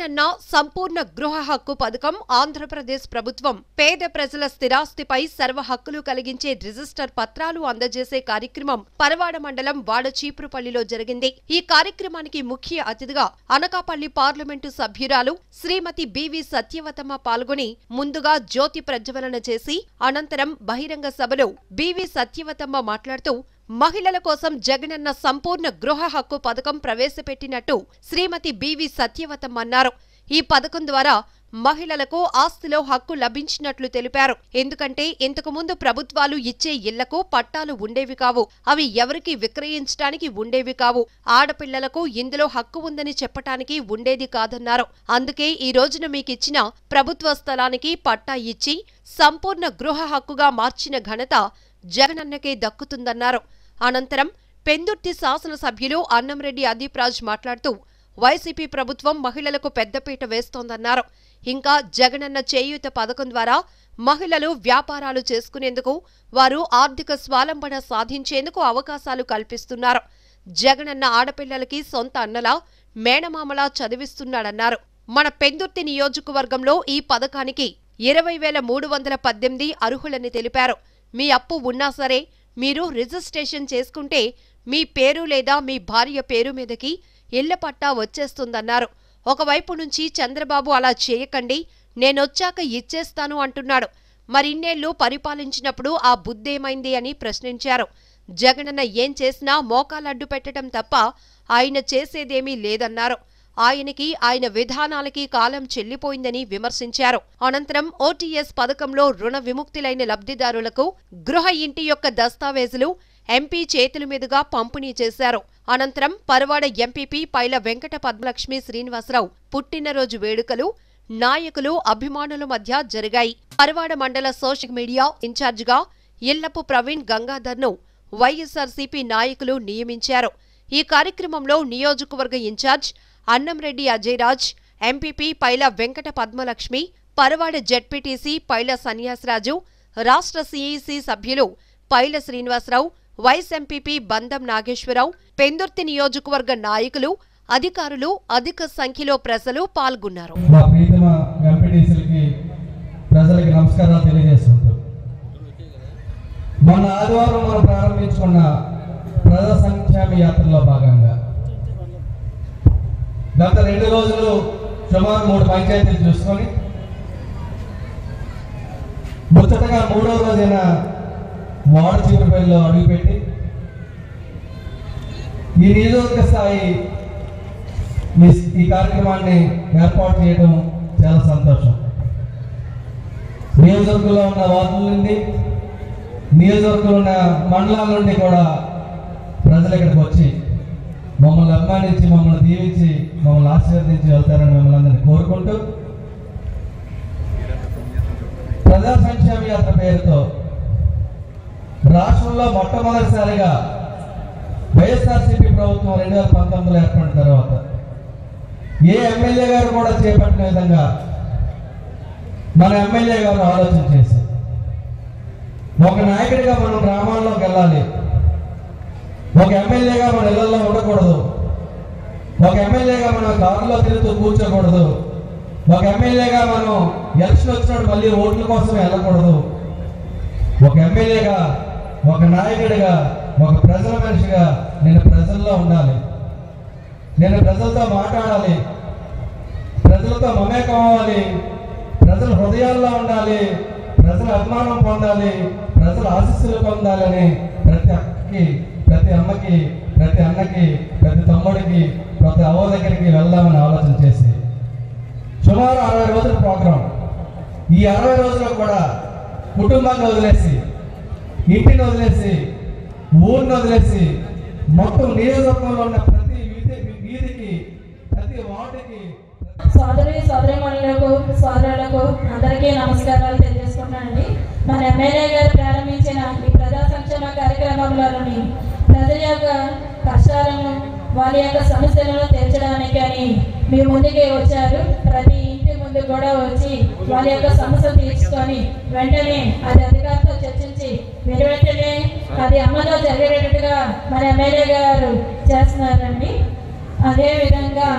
జగనన్న సంపూర్ణ గృహ హక్కు పథకం ఆంధ్రప్రదేశ్ ప్రభుత్వం పేద ప్రజల స్థిరాస్తిపై సర్వ హక్కులు కలిగించే రిజిస్టర్ పత్రాలు అందజేసే కార్యక్రమం పరవాడ మండలం వాడ చీపురుపల్లిలో జరిగింది ఈ కార్యక్రమానికి ముఖ్య అతిథిగా అనకాపల్లి పార్లమెంటు సభ్యురాలు శ్రీమతి బివి సత్యవతమ్మ పాల్గొని ముందుగా జ్యోతి ప్రజ్వలన చేసి అనంతరం బహిరంగ సభలో బివి సత్యవతమ్మ మాట్లాడుతూ మహిళల కోసం జగనన్న సంపూర్ణ గృహ హక్కు పథకం ప్రవేశపెట్టినట్టు శ్రీమతి బివి సత్యవతం అన్నారు ఈ పథకం ద్వారా మహిళలకు ఆస్తిలో హక్కు లభించినట్లు తెలిపారు ఎందుకంటే ఇంతకుముందు ప్రభుత్వాలు ఇచ్చే ఇళ్లకు పట్టాలు ఉండేవి కావు అవి ఎవరికి విక్రయించడానికి ఉండేవి కావు ఆడపిల్లలకు ఇందులో హక్కు ఉందని చెప్పటానికి ఉండేది కాదన్నారు అందుకే ఈ రోజున మీకిచ్చిన ప్రభుత్వ స్థలానికి పట్టా ఇచ్చి సంపూర్ణ గృహ హక్కుగా మార్చిన ఘనత జగనన్నకే దక్కుతుందన్నారు అనంతరం పెందుర్తి శాసనసభ్యులు అన్నంరెడ్డి అదీప్ రాజ్ మాట్లాడుతూ వైసీపీ ప్రభుత్వం మహిళలకు పెద్దపీట వేస్తోందన్నారు ఇంకా జగనన్న చేయూత పథకం ద్వారా మహిళలు వ్యాపారాలు చేసుకునేందుకు వారు ఆర్థిక స్వాలంబన సాధించేందుకు అవకాశాలు కల్పిస్తున్నారు జగనన్న ఆడపిల్లలకి సొంత అన్నలా మేనమామలా చదివిస్తున్నాడన్నారు మన పెందుర్తి నియోజకవర్గంలో ఈ పథకానికి ఇరవై వేల మూడు వందల పద్దెనిమిది అర్హులని తెలిపారు మీ అప్పు ఉన్నా సరే మీరు రిజిస్ట్రేషన్ చేసుకుంటే మీ పేరు లేదా మీ భార్య పేరు మీదకి ఇళ్ల పట్టా వచ్చేస్తుందన్నారు ఒకవైపు నుంచి చంద్రబాబు అలా చేయకండి నేనొచ్చాక ఇచ్చేస్తాను అంటున్నాడు మరిన్నేళ్లు పరిపాలించినప్పుడు ఆ బుద్ధేమైంది అని ప్రశ్నించారు జగనన్న ఏం చేసినా మోకాలడ్డు పెట్టడం తప్ప ఆయన చేసేదేమీ లేదన్నారు ఆయనకి ఆయన విధానాలకి కాలం చెల్లిపోయిందని విమర్శించారు అనంతరం ఓటీఎస్ పథకంలో రుణ విముక్తులైన లబ్ధిదారులకు గృహ ఇంటి యొక్క దస్తావేజులు ఎంపీ చేతుల మీదుగా పంపిణీ చేశారు అనంతరం పరవాడ ఎంపీపీ పైల వెంకట పద్మలక్ష్మి శ్రీనివాసరావు పుట్టినరోజు వేడుకలు నాయకులు అభిమానుల మధ్య జరిగాయి పరవాడ మండల సోషల్ మీడియా ఇన్ఛార్జిగా ఇల్లపు ప్రవీణ్ గంగాధర్ను వైఎస్ఆర్సీపీ నాయకులు నియమించారు ఈ కార్యక్రమంలో నియోజకవర్గ in charge Annamreddy Ajayaraj MPP Paila Venkata Padmalakshmi Paravada ZPTC Paila Sanyasiraju రాష్ట్ర సీఈసీ సభ్యులు పైల శ్రీనివాసరావు వైస్ ఎంపీపీ బందం నాగేశ్వరరావు పెందుర్తి నియోజకవర్గ నాయకులు అధికారులు అధిక సంఖ్యలో ప్రజలు పాల్గొన్నారు మా ప్రీతమ ఎంపీటీసీలకి ప్రజలకి నమస్కారాలు తెలియజేస్తుంటాం మొన్న ఆదివారం మనం ప్రారంభించుకున్న ప్రజా సంక్షేమ యాత్రలో భాగంగా గత రెండు రోజులు సుమారు మూడు పంచాయతీలు చూసుకొని ముచ్చటగా మూడో రోజైన వార్డు చివరిపల్లిలో అడుగుపెట్టి ఈ నియోజకవర్గ స్థాయి మీ ఈ కార్యక్రమాన్ని ఏర్పాటు చేయడం చాలా సంతోషం నియోజకవర్గంలో ఉన్న వార్డుల నుండి నియోజకవర్గంలో ఉన్న మండలాల నుండి కూడా ప్రజలు ఇక్కడికి వచ్చి మమ్మల్ని అభిమానించి మమ్మల్ని దీవించి మమ్మల్ని ఆశీర్వదించి వెళ్తారని మిమ్మల్ని అందరినీ కోరుకుంటూ ప్రజా సంక్షేమ యాత్ర పేరుతో రాష్ట్రంలో మొట్టమొదటిసారిగా వైఎస్ఆర్సీపీ ప్రభుత్వం రెండు వేల పంతొమ్మిదిలో ఏర్పడిన తర్వాత ఏ ఎమ్మెల్యే గారు కూడా చేపట్టిన విధంగా మన ఎమ్మెల్యే గారు ఆలోచన చేసి ఒక నాయకుడిగా మనం గ్రామాల్లోకి వెళ్ళాలి ఒక ఎమ్మెల్యేగా మన ఇళ్లలో ఉండకూడదు ఒక ఎమ్మెల్యేగా మనం కారులో తిరుగుతూ కూర్చోకూడదు ఒక ఎమ్మెల్యేగా మనం ఎలక్షన్ వచ్చినప్పుడు మళ్ళీ ఓట్ల కోసం వెళ్ళకూడదు ఒక ఎమ్మెల్యేగా ఒక నాయకుడిగా ఒక ప్రజల మనిషిగా నేను ప్రజల్లో ఉండాలి నేను ప్రజలతో మాట్లాడాలి ప్రజలతో మమేకం అవ్వాలి ప్రజల హృదయాల్లో ఉండాలి ప్రజల అభిమానం పొందాలి ప్రజల ఆశీస్సులు పొందాలని ప్రతి అక్కకి ప్రతి అమ్మకి ప్రతి అన్నకి ప్రతి తమ్ముడికి ప్రతి అవ్వ దగ్గరికి వెళ్దామని ఆలోచన చేసి సుమారు అరవై రోజుల ప్రోగ్రాం ఈ అరవై రోజుల్లో కూడా కుటుంబాన్ని వదిలేసి ఇంటిని వదిలేసి ఊరిని వదిలేసి మొత్తం నియోజకవర్గంలో ఉన్న ప్రతి వీధి వీధికి ప్రతి వార్డుకి సోదరి సోదరిమణులకు సోదరులకు అందరికీ నమస్కారాలు తెలియజేసుకుంటున్నానండి మన ఎమ్మెల్యే గారు ప్రారంభించిన ఈ ప్రజా సంక్షేమ కార్యక్రమంలోని ప్రజల యొక్క కష్టాలను వారి యొక్క సమస్యలను తీర్చడానికి అని మీ ముందుకే వచ్చారు ప్రతి ఇంటి ముందు కూడా వచ్చి వాళ్ళ యొక్క సమస్యలు తీర్చుకొని వెంటనే అది అధికారులతో చర్చించి మీరు వెంటనే అది అమలు జరిగేటట్టుగా మన ఎమ్మెల్యే గారు చేస్తున్నారండి అదే విధంగా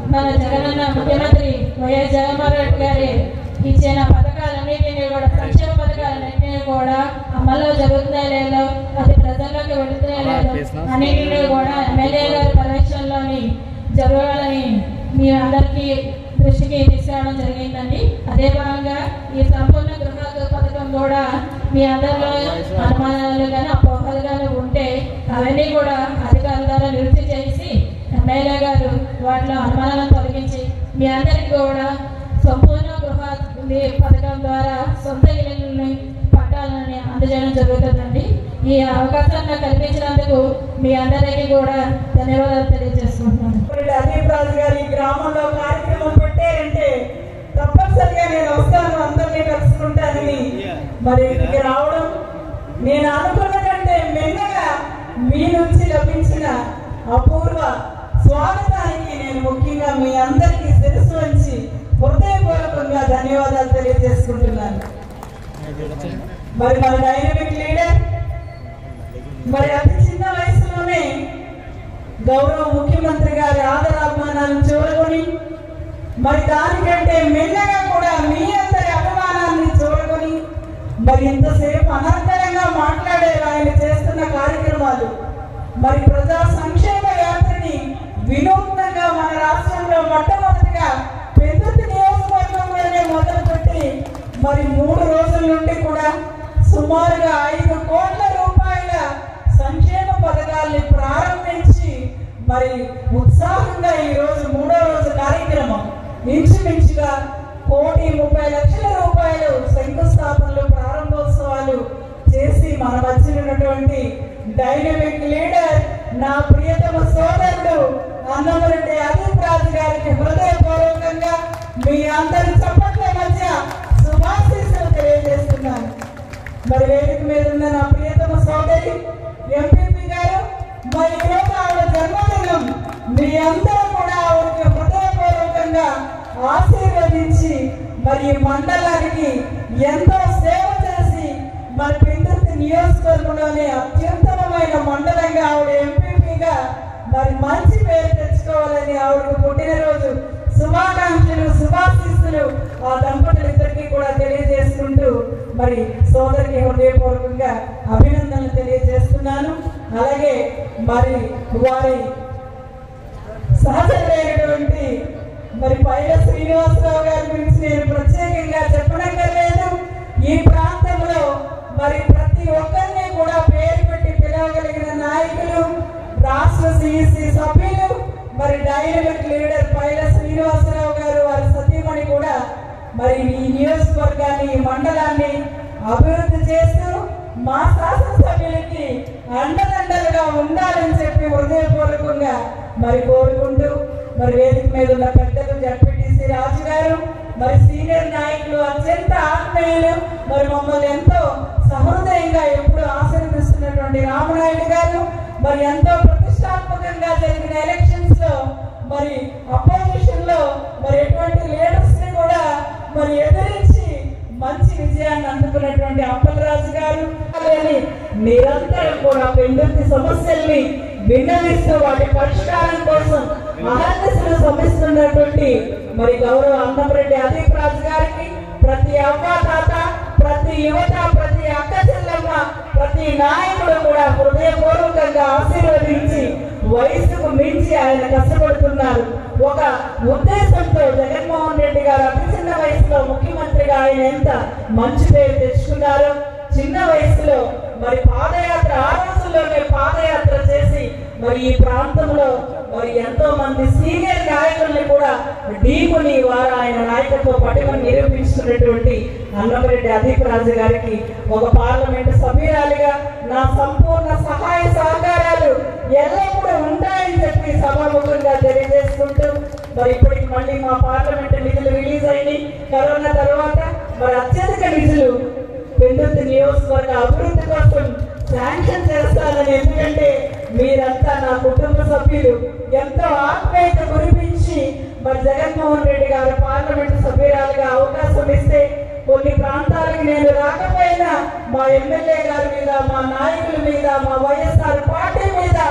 మన జగనన్న ముఖ్యమంత్రి వైఎస్ జగన్మోహన్ రెడ్డి గారి ఇచ్చిన పథకాలన్నింటినీ కూడా సంక్షేమ పథకాలన్నింటినీ కూడా అమల్లో జరుగుతున్నాయో లేదో అది ప్రజల్లోకి వెళుతున్నాయో లేదో అన్నింటినీ కూడా ఎమ్మెల్యే గారి పర్యవేక్షణలోని జరగాలని మీ అందరికీ దృష్టికి తీసుకురావడం జరిగిందండి అదే భాగంగా ఈ సంపూర్ణ గృహ పథకం కూడా మీ అందరిలో అనుమానాలు కానీ అపోహలు కానీ ఉంటే అవన్నీ కూడా అధికారుల ద్వారా నివృత్తి చేసి ఎమ్మెల్యే గారు వాటిలో అనుమానాలను తొలగించి మీ అందరికీ కూడా సంపూర్ణ గృహ పథకం ద్వారా సొంత ఇళ్ళని పట్టాలని అందజేయడం జరుగుతుందండి ఈ అవకాశాన్ని నాకు కల్పించినందుకు మీ అందరికీ కూడా ధన్యవాదాలు తెలియజేసుకుంటున్నాను ఇప్పుడు అదీప్ రాజు గారు ఈ గ్రామంలో కార్యక్రమం పెట్టారంటే తప్పనిసరిగా నేను వస్తాను అందరినీ కలుసుకుంటానని మరి ఇక్కడికి రావడం నేను అనుకున్న కంటే మెల్లగా మీ నుంచి లభించిన అపూర్వ స్వాగతానికి నేను ముఖ్యంగా మీ అందరికీ శిరస్సు వంచి హృదయపూర్వకంగా ధన్యవాదాలు తెలియజేసుకుంటున్నాను మరి మన డైనమిక్ లీడర్ మరి అతి చిన్న వయసులోనే గౌరవ ముఖ్యమంత్రి గారి ఆదరాభిమానాలను చూడకొని మరి దానికంటే మెల్లగా కూడా మీ అందరి అభిమానాన్ని చూడకొని మరి ఇంతసేపు అనర్గళంగా మాట్లాడారు ఆయన చేస్తున్న కార్యక్రమాలు మరి ప్రజా సంక్షేమ యాత్రని వినూత్నంగా మన రాష్ట్రంలో మొట్టమొదటిగా పెద్దతి నియోజకవర్గంలోనే మొదలుపెట్టి మరి మూడు రోజుల నుండి కూడా సుమారుగా ఐదు కోట్ల రూపాయల సంక్షేమ పథకాల్ని ప్రారంభించి మరి ఉత్సాహంగా ఈ రోజు మూడో రోజు కార్యక్రమం ఇంచుమించుగా కోటి ముప్పై లక్షల రూపాయలు శంకుస్థాపనలు ప్రారంభోత్సవాలు చేసి మన మధ్య ఉన్నటువంటి డైనమిక్ లీడర్ నా ప్రియతమ సోదరుడు అన్నమరెడ్డి అదీప్ రాజు గారికి హృదయపూర్వకంగా మీ అందరి చప్పట్ల మధ్య శుభాశీస్సులు తెలియజేస్తున్నాను మరి వేదిక మీద ఉన్న నా ప్రియతమ సోదరి ఎంపీపీ గారు మరి ఈరోజు ఆవిడ జన్మదినం మీ అందరూ కూడా ఆవిడకి హృదయపూర్వకంగా ఆశీర్వదించి మరి ఈ మండలానికి ఎంతో సేవ చేసి మరి పెందుర్తి నియోజకవర్గంలోనే అత్యుత్తమమైన మండలంగా ఆవిడ ఎంపీపీగా మరి మంచి పేరు తెచ్చుకోవాలని ఆవిడకు పుట్టినరోజు శుభాకాంక్షలు శుభాశీస్సులు ఆ దంపతులిద్దరికీ కూడా తెలియజేసుకుంటూ మరి సోదరికి హృదయపూర్వకంగా అభినందనలు తెలియజేస్తున్నాను అలాగే మరి వారి సహచరులైనటువంటి మరి పైల శ్రీనివాసరావు గారి గురించి నేను ప్రత్యేకంగా చెప్పనక్కర్లేదు ఈ ప్రాంతంలో మరి ప్రతి ఒక్కరిని కూడా పేరు పెట్టి పిలవగలిగిన నాయకులు రాష్ట్ర సిఇసి సభ్యులు మరి డైనమిక్ లీడర్ పైల శ్రీనివాసరావు గారు వారి సతీమణి కూడా మరి ఈ నియోజకవర్గాన్ని ఈ మండలాన్ని అభివృద్ధి చేస్తూ మా శాసనసభ్యులకి అండదండలుగా ఉండాలని చెప్పి హృదయపూర్వకంగా మరి కోరుకుంటూ మరి వేదిక మీద ఉన్న పెద్దలు జడ్పీటీసీ రాజు గారు మరి సీనియర్ నాయకులు అత్యంత ఆత్మీయులు మరి మమ్మల్ని ఎంతో సహృదయంగా ఎప్పుడు ఆశీర్వదిస్తున్నటువంటి రామనాయుడు గారు మరి ఎంతో ప్రతిష్టాత్మకంగా జరిగిన ఎలక్షన్స్ లో మరి అపోజిషన్ లో మరి ఎటువంటి లీడర్స్ ని కూడా మరి ఎదిరించి మంచి విజయాన్ని అందుకున్నటువంటి అప్పలరాజు గారు అలాగే నిరంతరం కూడా పెందుర్తి సమస్యల్ని విన్నవిస్తూ వాటి పరిష్కారం కోసం మహాదశలు శ్రమిస్తున్నటువంటి మరి గౌరవ అన్నంరెడ్డి అదీప్ రాజు గారికి ప్రతి అవ్వ తాత ప్రతి యువత ప్రతి అక్క చెల్లెమ్మ ప్రతి నాయకుడు కూడా హృదయపూర్వకంగా ఆశీర్వదించి వయసుకు మించి ఆయన కష్టపడుతున్నారు ఒక ఉద్దేశంతో జగన్మోహన్ రెడ్డి గారు అతి చిన్న వయసులో ముఖ్యమంత్రిగా ఆయన ఎంత మంచి పేరు తెచ్చుకున్నారో చిన్న వయసులో మరి పాదయాత్ర ఆ రోజుల్లోనే పాదయాత్ర చేసి మరి ఈ ప్రాంతంలో మరి ఎంతో మంది సీనియర్ నాయకుల్ని కూడా ఢీకుని వారు ఆయన నాయకత్వ పటిమని నిరూపించుకున్నటువంటి అన్నమరెడ్డి అదీప్ రాజు గారికి ఒక పార్లమెంటు సభ్యురాలిగా నా సంపూర్ణ సహాయ సహకారాలు ఎల్లప్పుడూ ఉంటాయని చెప్పి సభాముఖంగా తెలియజేసుకుంటూ మరి ఇప్పటికి మళ్ళీ మా పార్లమెంటు నిధులు రిలీజ్ అయినాయి కరోనా తర్వాత మరి అత్యధిక నిధులు పెందుర్తి నియోజకవర్గ అభివృద్ధి కోసం శాంక్షన్ చేస్తానని ఎందుకంటే మీరంతా నా కుటుంబ సభ్యులు ఎంతో ఆత్మీయత కురిపించి మరి జగన్మోహన్ రెడ్డి గారు పార్లమెంట్ సభ్యురాలుగా అవకాశం ఇస్తే కొన్ని ప్రాంతాలకు నేను రాకపోయినా మా ఎమ్మెల్యే గారి మీద మా నాయకుల మీద మా వైఎస్ఆర్ పార్టీ మీద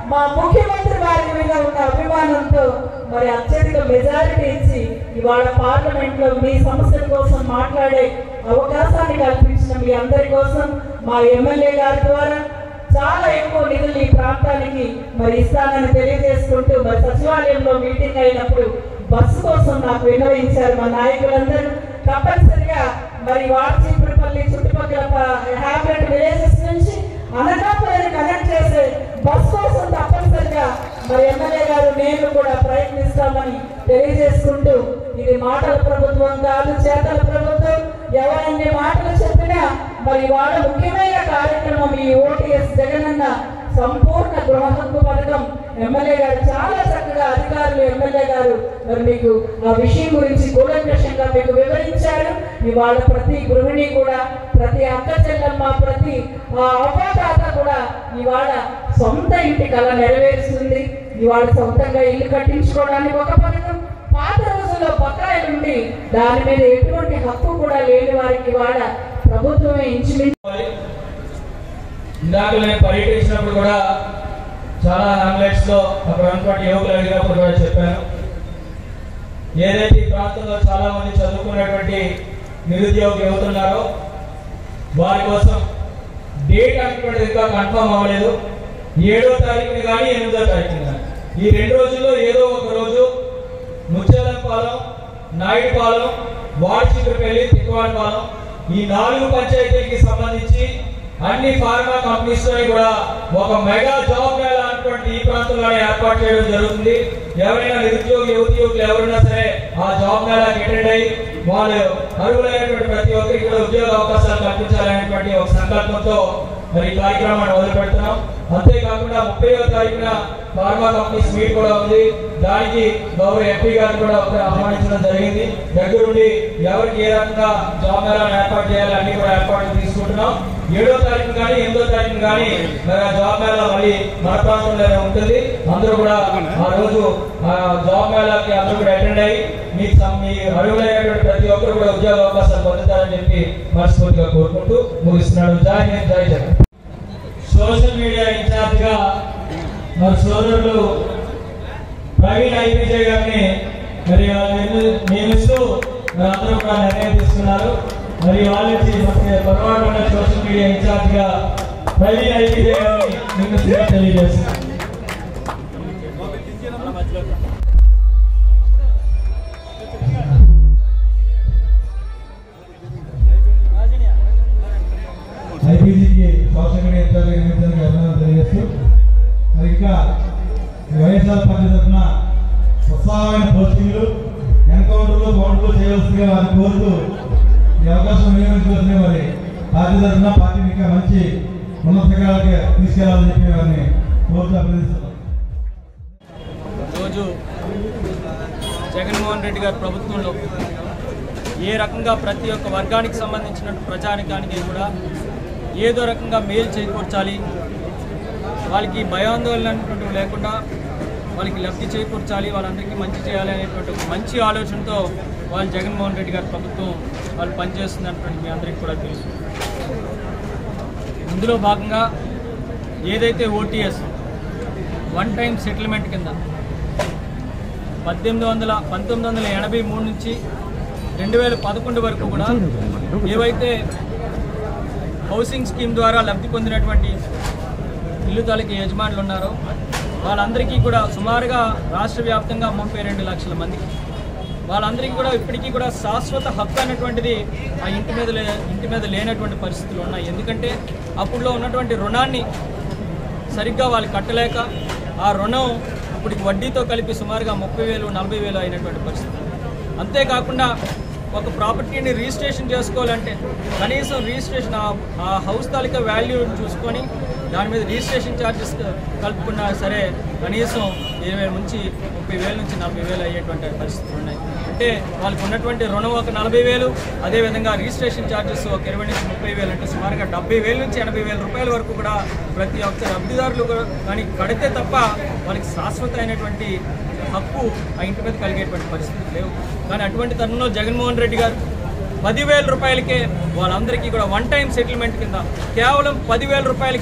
మా ముఖ్యమంత్రి వారి మీద ఉన్న అభిమానంతో మరి అత్యధిక మెజారిటీ ఇచ్చి ఇవాళ పార్లమెంట్ లో మీ సమస్యల కోసం మాట్లాడే అవకాశాన్ని కల్పించిన మీ అందరి కోసం మా ఎమ్మెల్యే గారి ద్వారా చాలా ఎక్కువ నిధులు ఈ ప్రాంతానికి మరి ఇస్తానని తెలియజేసుకుంటూ మరి సచివాలయంలో మీటింగ్ అయినప్పుడు బస్సు కోసం నాకు విన్నవించారు మా నాయకులందరూ తప్పనిసరిగా మరి వార్చీపురపల్లి చుట్టుపక్కల హ్యాబిట్ విలేజెస్ నుంచి అనకాపల్లిని కనెక్ట్ చేసే బస్ కోసం తప్పనిసరిగా మరి ఎమ్మెల్యే గారు నేను కూడా ప్రయత్నిస్తామని తెలియజేసుకుంటూ ఇది మాటల ప్రభుత్వం కాదు చేతల ప్రభుత్వం ఎవరన్ని మాటలు చెప్పినా మరి వాళ్ళ ముఖ్యమైన కార్యక్రమం ఈ ఓటీఎస్ జగనన్న సంపూర్ణ గృహ హక్కు పథకం ఎమ్మెల్యే గారు చాలా చక్కగా అధికారులు ఎమ్మెల్యే గారు మరి మీకు ఆ విషయం గురించి కూలంకషంగా మీకు వివరించారు ఇవాళ ప్రతి గృహిణి కూడా ప్రతి అక్క చెల్లెమ్మ ప్రతి ఆ, అవ్వాతాత కూడా ఇవాళ సొంత ఇంటి కళ నెరవేరుస్తుంది ఇవాళ సొంతంగా ఇల్లు కట్టించుకోవడానికి ఒక పథకం పాత రోజుల్లో బకాయిలు ఉండి దాని మీద ఎటువంటి హక్కు కూడా లేని వారికి ఇవాళ ప్రభుత్వమే ఇంచుమించు ఇందాక నేను పర్యటించినప్పుడు కూడా చాలా హ్యామ్లెట్స్ లో అక్కడ ఉన్నటువంటి యువకులు అడిగినప్పుడు కూడా చెప్పాను ఏదైతే ఈ ప్రాంతంలో చాలా మంది చదువుకున్నటువంటి నిరుద్యోగ యువత ఉన్నారో వారి కోసం డేట్ అనేటువంటిది ఇంకా కన్ఫర్మ్ అవ్వలేదు ఏడో తారీఖుని కానీ ఎనిమిదో తారీఖుని కానీ ఈ రెండు రోజుల్లో ఏదో ఒక రోజు ముత్యాలంపాలెం నాయుడుపాలెం వాడిచిత్రపల్లి తిక్కవాడపాలెం ఈ నాలుగు పంచాయతీలకి సంబంధించి అన్ని ఫార్మా కంపెనీస్ తో కూడా ఒక మెగా జాబ్ మేళా అటువంటి ఈ ప్రాంతంలోనే ఏర్పాటు చేయడం జరుగుతుంది ఎవరైనా నిరుద్యోగ యువతి యువకులు ఎవరైనా సరే ఆ జాబ్ మేళాకి అటెండ్ అయ్యి వాళ్ళు అర్హులైనటువంటి ప్రతి ఒక్కరికి కూడా ఉద్యోగ అవకాశాలు కల్పించాలనేటువంటి ఒక సంకల్పంతో మరి ఈ కార్యక్రమాన్ని మొదలు పెడుతున్నాం అంతేకాకుండా ముప్పై తారీఖున ఫార్మా కంపెనీస్ మీట్ కూడా ఉంది దానికి గౌరవ ఎంపీ గారిని కూడా ఒక ఆహ్వానించడం జరిగింది దగ్గరుండి ఎవరికి ఏ రకంగా జాబ్ మేళాను ఏర్పాటు చేయాలి అన్ని కూడా ఏర్పాట్లు తీసుకుంటున్నాం ఏడో తారీఖు కానీ ఎనిమిదో తారీఖు కానీ మరి ఆ జాబ్ మేళా మళ్ళీ మన ప్రాంతంలోనే ఉంటుంది అందరూ కూడా ఆ రోజు ఆ జాబ్ మేళాకి అందరూ కూడా అటెండ్ అయ్యి మీకు సం- మీ అడుగులైనటువంటి ప్రతి ఒక్కరు కూడా ఉద్యోగ అవకాశాలు పొందుతారని చెప్పి మనస్ఫూర్తిగా కోరుకుంటూ ముగిస్తున్నాడు జై హింద్ జై జగన్ సోషల్ మీడియా ఇన్ఛార్జ్ గా మరి సోదరులు ప్రవీణ్ ఐపీజే గారిని మరి వాళ్ళు నియమిస్తూ మరి అందరూ కూడా నిర్ణయం తీసుకున్నారు మరి వాళ్ళ నుంచి పొరపాటు సోషల్ మీడియా ఇన్ఛార్జ్ గా ప్రవీణ్ ఐపీజే గారిని నియమిస్తున్నట్టు తెలియజేస్తున్నారు ఐపీసీకి సోషల్ మీడియా ఇన్ఛార్జ్ నియమించడానికి అభినందనలు తెలియజేస్తూ మరి ఇంకా ఈ వైఎస్ఆర్ పార్టీ తరఫున ఉత్సాహమైన పోస్టింగ్లు ఎన్కౌంటర్లు కౌంటర్లు చేయవలసిందిగా వారిని కోరుతూ ఈ అవకాశం వినియోగించవలసిన మరి పార్టీ తరఫున పార్టీని ఇంకా మంచి ఉన్నత శిఖరాలకి తీసుకెళ్లాలని చెప్పి వారిని కోరుతూ అభినందిస్తున్నాం రోజు జగన్మోహన్ రెడ్డి గారి ప్రభుత్వంలో ఏ రకంగా ప్రతి ఒక్క వర్గానికి సంబంధించిన ప్రజానికానికి కూడా ఏదో రకంగా మేలు చేకూర్చాలి వాళ్ళకి భయాందోళన అనేటువంటివి లేకుండా వాళ్ళకి లబ్ధి చేకూర్చాలి వాళ్ళందరికీ మంచి చేయాలి అనేటువంటి ఒక మంచి ఆలోచనతో వాళ్ళు జగన్మోహన్ రెడ్డి గారి ప్రభుత్వం వాళ్ళు పనిచేస్తుంది అనేటువంటి మీ అందరికీ కూడా తెలుసు ఇందులో భాగంగా ఏదైతే ఓటీఎస్ వన్ టైం సెటిల్మెంట్ కింద పద్దెనిమిది వందల పంతొమ్మిది వందల ఎనభై మూడు నుంచి రెండు వేల పదకొండు వరకు కూడా ఏవైతే హౌసింగ్ స్కీమ్ ద్వారా లబ్ధి పొందినటువంటి ఇల్లు తాలూకు యజమానులు ఉన్నారో వాళ్ళందరికీ కూడా సుమారుగా రాష్ట్ర వ్యాప్తంగా ముప్పై రెండు లక్షల మందికి వాళ్ళందరికీ కూడా ఇప్పటికీ కూడా శాశ్వత హక్కు అనేటువంటిది ఆ ఇంటి మీద లే ఇంటి మీద లేనటువంటి పరిస్థితులు ఉన్నాయి ఎందుకంటే అప్పుడులో ఉన్నటువంటి రుణాన్ని సరిగ్గా వాళ్ళు కట్టలేక ఆ రుణం ఇప్పటికి వడ్డీతో కలిపి సుమారుగా ముప్పై వేలు నలభై వేలు అయినటువంటి పరిస్థితి అంతేకాకుండా ఒక ప్రాపర్టీని రిజిస్ట్రేషన్ చేసుకోవాలంటే కనీసం రిజిస్ట్రేషన్ ఆ- ఆ హౌస్ తాలూకా వాల్యూ చూసుకొని దాని మీద రిజిస్ట్రేషన్ ఛార్జెస్ కలుపుకున్నా సరే కనీసం ఇరవై నుంచి ముప్పై వేల నుంచి నలభై వేలు అయ్యేటువంటి పరిస్థితులు ఉన్నాయి అంటే వాళ్ళకు ఉన్నటువంటి రుణం ఒక నలభై వేలు అదేవిధంగా రిజిస్ట్రేషన్ ఛార్జెస్ ఒక ఇరవై నుంచి ముప్పై వేలు అంటే సుమారుగా డెబ్బై వేల నుంచి ఎనభై వేల రూపాయల వరకు కూడా ప్రతి ఒక్క లబ్ధిదారులు కూడా కానీ కడితే తప్ప వాళ్ళకి శాశ్వతమైనటువంటి హక్కు ఆ ఇంటి మీద కలిగేటువంటి పరిస్థితులు లేవు కానీ అటువంటి తరుణంలో జగన్మోహన్ రెడ్డి గారు పదివేల రూపాయలకే వాళ్ళందరికీ కూడా వన్ టైం సెటిల్మెంట్ కింద కేవలం పదివేల రూపాయలకే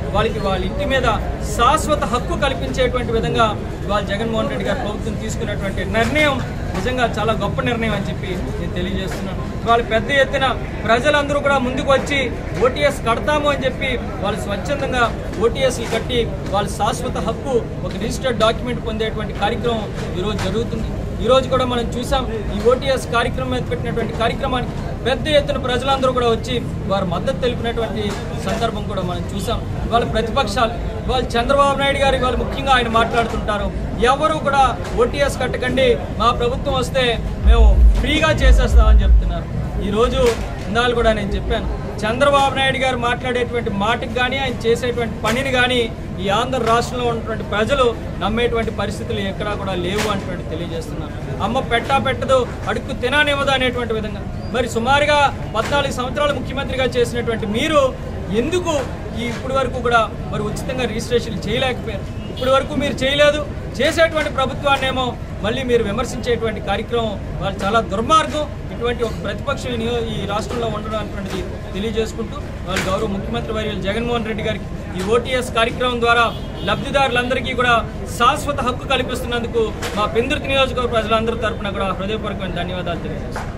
వాళ్ళకి వాళ్ళ ఇంటి మీద శాశ్వత హక్కు కల్పించేటువంటి విధంగా ఇవాళ జగన్మోహన్ రెడ్డి గారు ప్రభుత్వం తీసుకున్నటువంటి నిర్ణయం నిజంగా చాలా గొప్ప నిర్ణయం అని చెప్పి నేను తెలియజేస్తున్నాను వాళ్ళు పెద్ద ఎత్తున ప్రజలందరూ కూడా ముందుకు వచ్చి ఓటీఎస్ కడతాము అని చెప్పి వాళ్ళు స్వచ్ఛందంగా ఓటీఎస్లు కట్టి వాళ్ళ శాశ్వత హక్కు ఒక రిజిస్టర్డ్ డాక్యుమెంట్ పొందేటువంటి కార్యక్రమం ఈరోజు జరుగుతుంది ఈ రోజు కూడా మనం చూసాం ఈ ఓటీఎస్ కార్యక్రమం మీద పెట్టినటువంటి కార్యక్రమానికి పెద్ద ఎత్తున ప్రజలందరూ కూడా వచ్చి వారు మద్దతు తెలిపినటువంటి సందర్భం కూడా మనం చూసాం ఇవాళ ప్రతిపక్షాలు ఇవాళ చంద్రబాబు నాయుడు గారు ఇవాళ ముఖ్యంగా ఆయన మాట్లాడుతుంటారు ఎవరు కూడా ఓటీఎస్ కట్టకండి మా ప్రభుత్వం వస్తే మేము ఫ్రీగా చేసేస్తామని చెప్తున్నారు ఈరోజు ఇందాలు కూడా నేను చెప్పాను చంద్రబాబు నాయుడు గారు మాట్లాడేటువంటి మాటకి కానీ ఆయన చేసేటువంటి పనిని కానీ ఈ ఆంధ్ర రాష్ట్రంలో ఉన్నటువంటి ప్రజలు నమ్మేటువంటి పరిస్థితులు ఎక్కడా కూడా లేవు అనేటువంటి తెలియజేస్తున్నారు అమ్మ పెట్టా పెట్టదు అడుక్కు తిననివ్వదు అనేటువంటి విధంగా మరి సుమారుగా పద్నాలుగు సంవత్సరాలు ముఖ్యమంత్రిగా చేసినటువంటి మీరు ఎందుకు ఈ ఇప్పటి వరకు కూడా మరి ఉచితంగా రిజిస్ట్రేషన్ చేయలేకపోయారు ఇప్పటి వరకు మీరు చేయలేదు చేసేటువంటి ప్రభుత్వాన్నేమో మళ్ళీ మీరు విమర్శించేటువంటి కార్యక్రమం వాళ్ళు చాలా దుర్మార్గం ఇటువంటి ఒక ప్రతిపక్షం ఈ నియో- ఈ రాష్ట్రంలో ఉండడం అనేటువంటిది తెలియజేసుకుంటూ వాళ్ళు గౌరవ ముఖ్యమంత్రి వర్యులు జగన్మోహన్ రెడ్డి గారికి ఈ ఓటీఎస్ కార్యక్రమం ద్వారా లబ్ధిదారులందరికీ కూడా శాశ్వత హక్కు కల్పిస్తున్నందుకు మా పెందుర్తి నియోజకవర్గ ప్రజలందరి తరపున కూడా హృదయపూర్వకమైన ధన్యవాదాలు తెలియజేస్తున్నాను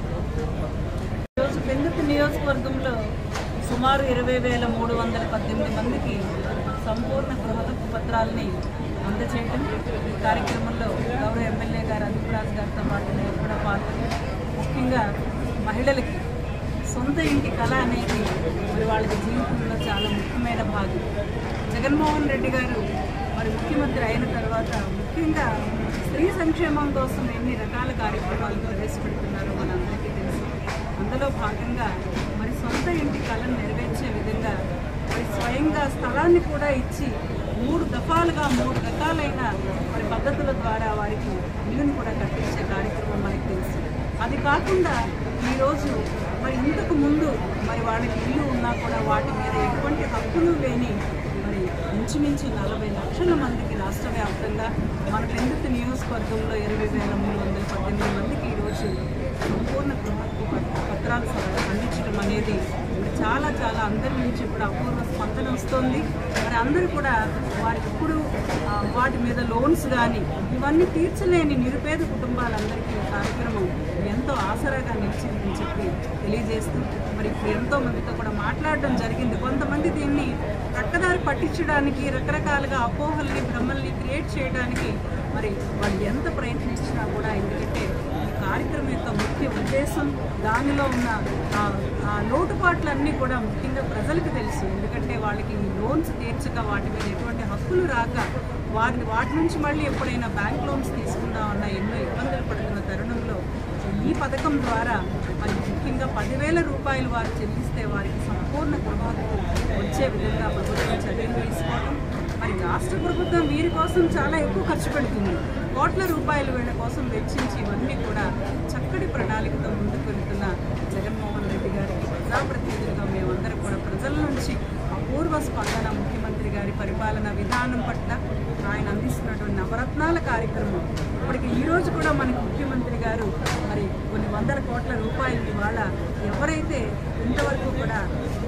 ఈరోజు పెందుకు నియోజకవర్గంలో సుమారు ఇరవై వేల మూడు వందల పద్దెనిమిది మందికి సంపూర్ణ గృహదక్కు పత్రాలని అందజేయటం ఈ కార్యక్రమంలో గౌరవ ఎమ్మెల్యే గారు అదిపురాజు గారితో పాటు నేను కూడా పాల్గొని ముఖ్యంగా మహిళలకి సొంత ఇంటి కళ అనేది మరి వాళ్ళకి జీవితంలో చాలా ముఖ్యమైన భాగం జగన్మోహన్ రెడ్డి గారు మరి ముఖ్యమంత్రి అయిన తర్వాత ముఖ్యంగా స్త్రీ సంక్షేమం కోసం ఎన్ని రకాల కార్యక్రమాలు ప్రవేశపెడుతున్నారో మనందరికీ తెలుసు అందులో భాగంగా మరి సొంత ఇంటి కళను నెరవేర్చే విధంగా మరి స్వయంగా స్థలాన్ని కూడా ఇచ్చి మూడు దఫాలుగా మూడు రకాలైన మరి పద్ధతుల ద్వారా వారికి ఇల్లుని కూడా కట్టించే కార్యక్రమం మనకి తెలుసు అది కాకుండా ఈరోజు మరి ఇంతకు ముందు మరి వాళ్ళకి ఇల్లు ఉన్నా కూడా వాటి మీద ఎటువంటి హక్కులు లేని మరి ఇంచుమించు నలభై లక్షల మందికి రాష్ట్ర వ్యాప్తంగా మన పెందుతు నియోజకవర్గంలో ఇరవై వేల మూడు వందల పద్దెనిమిది మందికి ఈరోజు సంపూర్ణ గృహ పత్ర- పత్రాలు స- అందించడం అనేది మరి చాలా చాలా అందరి నుంచి కూడా అపూర్వ స్పందన వస్తుంది మరి అందరూ కూడా వారికి ఇప్పుడు ఆ, వాటి మీద లోన్స్ కానీ ఇవన్నీ తీర్చలేని నిరుపేద కుటుంబాలందరికీ ఈ కార్యక్రమం ఎంతో ఆసరాగా నిలిచిందని చెప్పి తెలియజేస్తూ మరి ఇప్పుడు ఎంతో మందితో కూడా మాట్లాడడం జరిగింది కొంతమంది దీన్ని రక్కదారి పట్టించడానికి రకరకాలుగా అపోహల్ని భ్రమల్ని క్రియేట్ చేయడానికి మరి వాళ్ళు ఎంత ప్రయత్నించినా కూడా ఎందుకంటే ఈ కార్యక్రమం యొక్క ముఖ్య ఉద్దేశం దానిలో ఉన్న ఆ- ఆ లోటుపాట్లన్నీ కూడా ముఖ్యంగా ప్రజలకు తెలుసు ఎందుకంటే వాళ్ళకి ఈ లోన్స్ తీర్చక వాటి మీద ఎటువంటి హక్కులు రాక వారిని వాటి నుంచి మళ్ళీ ఎప్పుడైనా బ్యాంక్ లోన్స్ తీసుకుందామన్న ఎన్నో ఇబ్బందులు పడుతున్న తరుణంలో ఈ పథకం ద్వారా మరి ముఖ్యంగా పదివేల రూపాయలు వారు చెల్లిస్తే వారికి సంపూర్ణ గృహాలకు వచ్చే విధంగా ప్రభుత్వం చర్యలు తీసుకోవడం మరి రాష్ట్ర ప్రభుత్వం వీరి కోసం చాలా ఎక్కువ ఖర్చు పెడుతుంది కోట్ల రూపాయలు వీళ్ళ కోసం వెచ్చించి ఇవన్నీ కూడా చక్కటి ప్రణాళికతో ముందుకు వెళ్తున్న జగన్మోహన్ రెడ్డి గారికి ప్రజాప్రతినిధులుగా మేమందరం కూడా ప్రజల నుంచి అపూర్వ స్పందన ముఖ్యమంత్రి గారి పరిపాలన విధానం పట్ల ఆయన అందిస్తున్నటువంటి నవరత్నాల కార్యక్రమం ఇప్పటికి ఈ రోజు కూడా మనకి ముఖ్యమంత్రి గారు మరి కొన్ని వందల కోట్ల రూపాయలు ఇవాళ ఎవరైతే ఇంతవరకు కూడా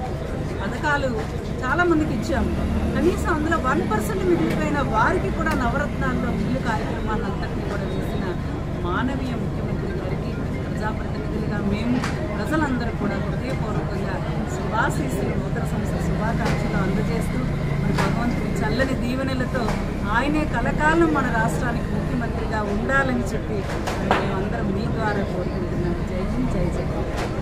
పథకాలు చాలా మందికి ఇచ్చాము కనీసం అందులో వన్ పర్సెంట్ మిగిలిపోయిన వారికి కూడా నవరత్నాల్లో బిల్లు కార్యక్రమాలంతటినీ కూడా చేసిన మానవీయ ముఖ్యమంత్రి గారికి ప్రజాప్రతినిధులుగా మేము ప్రజలందరూ కూడా హృదయపూర్వకంగా శుభాశీస్సులు నూతన సంస్థ శుభాకాంక్షలు అందజేస్తూ మరి భగవంతుని చల్లని దీవెనలతో ఆయనే కలకాలం మన రాష్ట్రానికి ముఖ్యమంత్రిగా ఉండాలని చెప్పి మరి మేమందరం మీ ద్వారా కోరుకుంటున్నాం జై హింద్ జై జగన్